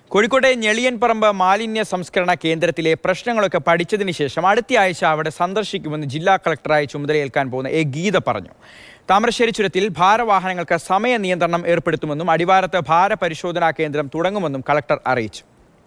കോഴിക്കോട്ടെ ഞെളിയൻപറമ്പ് മാലിന്യ സംസ്കരണ കേന്ദ്രത്തിലെ പ്രശ്നങ്ങളൊക്കെ പഠിച്ചതിന് ശേഷം അടുത്ത ആഴ്ച അവിടെ സന്ദർശിക്കുമെന്ന് ജില്ലാ കളക്ടറായി ചുമതലയേൽക്കാൻ പോകുന്ന എ ഗീത പറഞ്ഞു താമരശ്ശേരി ചുരത്തിൽ ഭാരവാഹനങ്ങൾക്ക് സമയ നിയന്ത്രണം ഏർപ്പെടുത്തുമെന്നും അടിവാരത്ത് ഭാരപരിശോധനാ കേന്ദ്രം തുടങ്ങുമെന്നും കളക്ടർ അറിയിച്ചു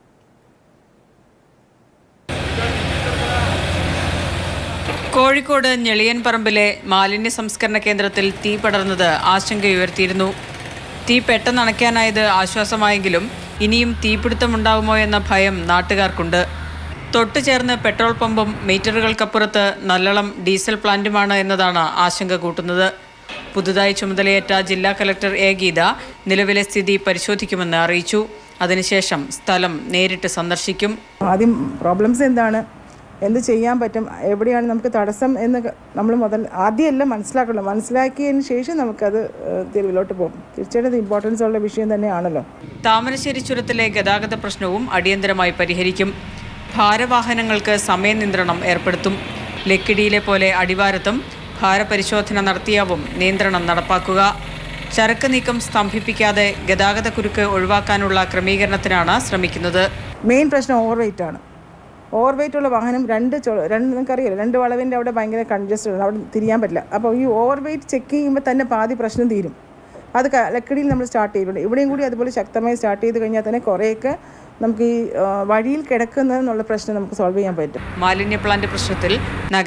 കോഴിക്കോട് ഞെളിയൻപറമ്പിലെ മാലിന്യ സംസ്കരണ കേന്ദ്രത്തിൽ തീ പടർന്നത് ആശങ്കയുയർത്തിയിരുന്നു തീ പെട്ടെന്ന് അണയ്ക്കാനായത് ആശ്വാസമായെങ്കിലും ഇനിയും തീപിടുത്തമുണ്ടാകുമോ എന്ന ഭയം നാട്ടുകാർക്കുണ്ട് തൊട്ടു ചേർന്ന് പെട്രോൾ പമ്പും മീറ്ററുകൾക്കപ്പുറത്ത് നല്ലളം ഡീസൽ പ്ലാന്റുമാണ് എന്നതാണ് ആശങ്ക കൂട്ടുന്നത് പുതുതായി ചുമതലയേറ്റ ജില്ലാ കലക്ടർ എ ഗീത നിലവിലെ സ്ഥിതി പരിശോധിക്കുമെന്ന് അറിയിച്ചു അതിനുശേഷം സ്ഥലം നേരിട്ട് സന്ദർശിക്കും ആദ്യം പ്രോബ്ലംസ് എന്താണ് എന്ത് ചെയ്യാൻ പറ്റും എവിടെയാണ് നമുക്ക് തടസ്സം എന്ന് നമ്മൾ മുതൽ ആദ്യമല്ല മനസ്സിലാക്കണം മനസ്സിലാക്കിയതിന് ശേഷം നമുക്കത് ഏഹ്, തെരുവിലോട്ട് പോകും തീർച്ചയായിട്ടും ഇത് ഇമ്പോർട്ടൻസ് ഉള്ള വിഷയം തന്നെയാണല്ലോ താമരശ്ശേരി ചുരത്തിലെ ഗതാഗത പ്രശ്നവും അടിയന്തരമായി പരിഹരിക്കും ഭാരവാഹനങ്ങൾക്ക് സമയനിയന്ത്രണം ഏർപ്പെടുത്തും ലക്കിടിയിലെ പോലെ അടിവാരത്തും ഭാരപരിശോധന നടത്തിയാവും നിയന്ത്രണം നടപ്പാക്കുക ചരക്ക് നീക്കം സ്തംഭിപ്പിക്കാതെ ഗതാഗത കുരുക്ക് ഒഴിവാക്കാനുള്ള ക്രമീകരണത്തിനാണ് ശ്രമിക്കുന്നത് മെയിൻ പ്രശ്നം ഓവർ വെയിറ്റ് ആണ് ഓവർ വെയിറ്റ് ഉള്ള വാഹനം രണ്ട് ചോ രണ്ട് നിങ്ങൾക്കറിയാലോ രണ്ട് വളവിൻ്റെ അവിടെ ഭയങ്കര കൺജസ്റ്റഡ് ആണ് അവിടെ തിരിയാൻ പറ്റില്ല അപ്പോൾ ഈ ഓവർ വെയിറ്റ് ചെക്ക് ചെയ്യുമ്പോൾ തന്നെ പാതി പ്രശ്നം തീരും അത് ക- ലക്കിടിയിൽ നമ്മൾ സ്റ്റാർട്ട് ചെയ്തിട്ടുണ്ട് ഇവിടെയും കൂടി അതുപോലെ ശക്തമായി സ്റ്റാർട്ട് ചെയ്ത് കഴിഞ്ഞാൽ തന്നെ കുറേയൊക്കെ നമുക്ക് ഈ ആ, വഴിയിൽ കിടക്കുന്നതെന്നുള്ള പ്രശ്നം നമുക്ക് സോൾവ് ചെയ്യാൻ പറ്റും മാലിന്യ പ്ലാന്റ് പ്രശ്നത്തിൽ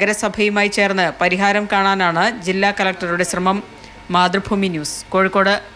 നഗരസഭയുമായി ചേർന്ന് പരിഹാരം കാണാനാണ് ജില്ലാ കലക്ടറുടെ ശ്രമം മാതൃഭൂമി ന്യൂസ് കോഴിക്കോട്